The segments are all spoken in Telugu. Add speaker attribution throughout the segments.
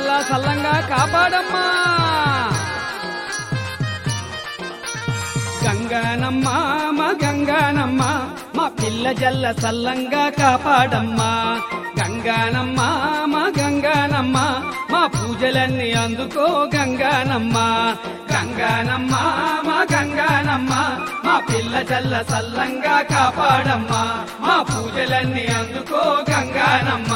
Speaker 1: చల్ల చల్లంగా కాపాడమ్మా గంగానమ్మ మా గంగానమ్మ మా పిల్ల జల్ల చల్లంగా కాపాడమ్మా గంగానమ్మ మా గంగానమ్మ మా పూజలన్నీ అందుకో గంగానమ్మ గంగానమ్మ మా గంగానమ్మ మా పిల్ల జల్ల చల్లంగా కాపాడమ్మా మా పూజలన్నీ అందుకో గంగానమ్మ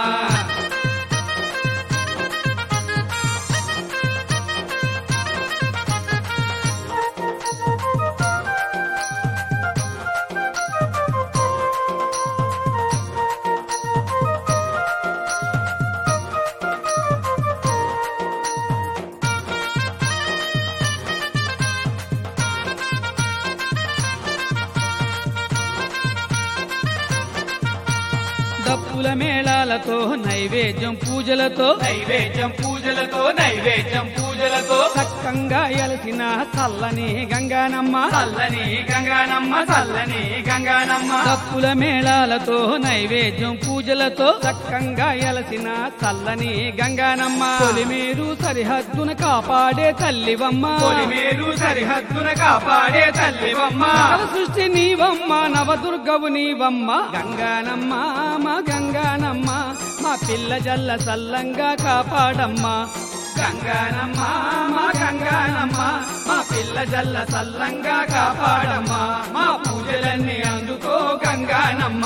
Speaker 1: డప్పుల మేళాలతో నైవేద్యం పూజలతో
Speaker 2: నైవేద్యం పూజలతో నైవేద్యం పూజలతో
Speaker 1: చక్కంగా ఎలసిన చల్లని గంగానమ్మ
Speaker 2: చల్లని గంగానమ్మ చల్లని గంగానమ్మ
Speaker 1: డప్పుల మేళాలతో నైవేద్యం పూజలతో చక్కంగా ఎలసిన చల్లని గంగానమ్మ తొలిమేరు సరిహద్దున కాపాడే తల్లివమ్మ
Speaker 2: పొలిమేరు సరిహద్దున కాపాడే తల్లివమ్మ
Speaker 1: సకల సృష్టి నీవమ్మ నవదుర్గవు నీవమ్మ గంగానమ్మ మా గంగానమ్మ మా పిల్ల జల్ల సల్లంగా కాపాడమ్మా గంగానమ్మ మా గంగానమ్మ మా పిల్ల జల్ల సల్లంగా కాపాడమ్మా మా పూజలన్నీ అందుకో గంగానమ్మ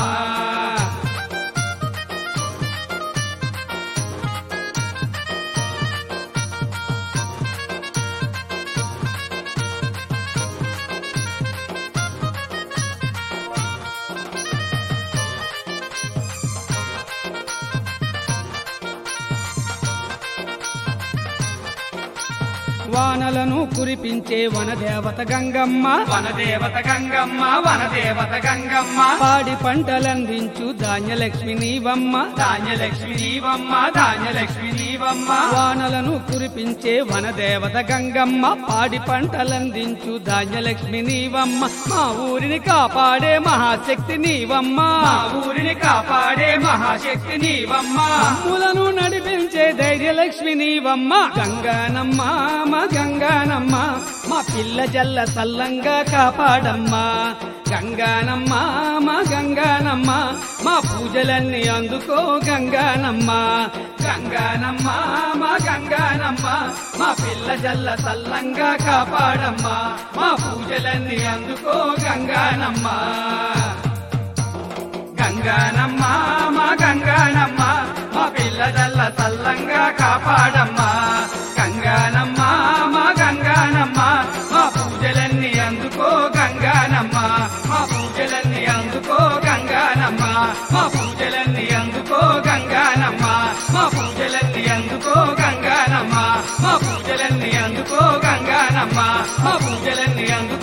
Speaker 1: వానలను కురిపించే వనదేవత గంగమ్మ
Speaker 2: వనదేవత గంగమ్మ వనదేవత గంగమ్మ
Speaker 1: పాడి పంటలందించు ధాన్యలక్ష్మి నీవమ్మ
Speaker 2: ధాన్యలక్ష్మి నీవమ్మ ధాన్యలక్ష్మి నీవమ్మ
Speaker 1: వానలను కురిపించే వనదేవత గంగమ్మ పాడి పంటలందించు ధాన్యలక్ష్మి నీవమ్మ మా ఊరిని కాపాడే మహాశక్తి నీవమ్మ
Speaker 2: మా ఊరిని కాపాడే మహాశక్తి నీవమ్మ
Speaker 1: అమ్ములను నడిపించే ధైర్యలక్ష్మి నీవమ్మ గంగానమ్మ మా గంగానమ్మ మా పిల్ల జల్ల సల్లంగా కాపాడమ్మా గంగానమ్మ మా గంగానమ్మ మా పూజలన్నీ అందుకో గంగానమ్మ గంగానమ్మ మా గంగానమ్మ మా పిల్ల జల్ల సల్లంగా కాపాడమ్మా మా పూజలన్నీ అందుకో గంగానమ్మ
Speaker 2: గంగానమ్మ మా గంగానమ్మ మా పిల్లదల్ల సల్లంగా కాపాడమ్మా గంగానమ్మ మా గంగానమ్మ మా పూజలన్నీ అందుకో గంగానమ్మ మా పూజలన్నీ అందుకో గంగానమ్మ మా పూజలన్నీ అందుకో గంగానమ్మ మా పూజలన్నీ అందుకో గంగానమ్మ మా పూజలన్నీ అందుకో గంగానమ్మ మా పూజలన్నీ అందుకో